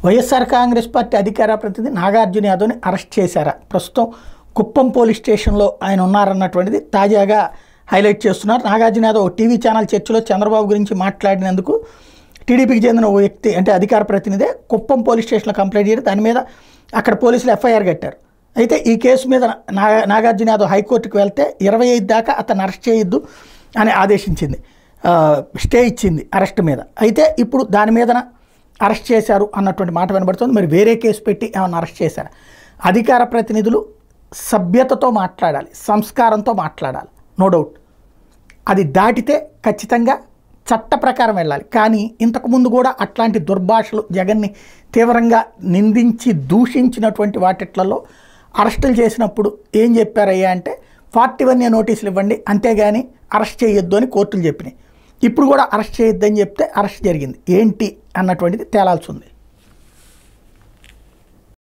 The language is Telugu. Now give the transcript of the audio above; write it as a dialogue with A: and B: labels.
A: వైఎస్ఆర్ కాంగ్రెస్ పార్టీ అధికార ప్రతినిధి నాగార్జున యాదవ్ని అరెస్ట్ చేశారా ప్రస్తుతం కుప్పం పోలీస్ స్టేషన్లో ఆయన ఉన్నారన్నటువంటిది తాజాగా హైలైట్ చేస్తున్నారు నాగార్జున యాదవ్ టీవీ ఛానల్ చర్చలో చంద్రబాబు గురించి మాట్లాడినందుకు టీడీపీకి చెందిన ఓ వ్యక్తి అంటే అధికార ప్రతినిధి కుప్పం పోలీస్ స్టేషన్లో కంప్లైంట్ చేయడం దాని మీద అక్కడ పోలీసులు ఎఫ్ఐఆర్ కట్టారు అయితే ఈ కేసు మీద నా నాగార్జున యాదవ్ హైకోర్టుకు వెళ్తే ఇరవై ఐదు దాకా అతను అరెస్ట్ చేయొద్దు అని ఆదేశించింది ఆ, స్టే ఇచ్చింది అరెస్ట్ మీద అయితే ఇప్పుడు దాని మీదన అరెస్ట్ చేశారు అన్నటువంటి మాట వినబడుతుంది మరి వేరే కేసు పెట్టి ఏమన్నా అరెస్ట్ చేశారు అధికార ప్రతినిధులు సభ్యతతో మాట్లాడాలి సంస్కారంతో మాట్లాడాలి నో డౌట్ అది దాటితే ఖచ్చితంగా చట్ట ప్రకారం వెళ్ళాలి కానీ ఇంతకుముందు కూడా అట్లాంటి దుర్భాషలు జగన్ని తీవ్రంగా నిందించి దూషించినటువంటి వాటిట్లలో అరెస్టులు చేసినప్పుడు ఏం చెప్పారయ్యా అంటే ఫార్టీ వన్ ఏ నోటీసులు ఇవ్వండి అంతేగాని అరెస్ట్ చేయొద్దు అని కోర్టులు చెప్పినాయి ఇప్పుడు కూడా అరెస్ట్ చేయొద్దని చెప్తే అరెస్ట్ జరిగింది ఏంటి అన్నటువంటిది తేలాల్సి ఉంది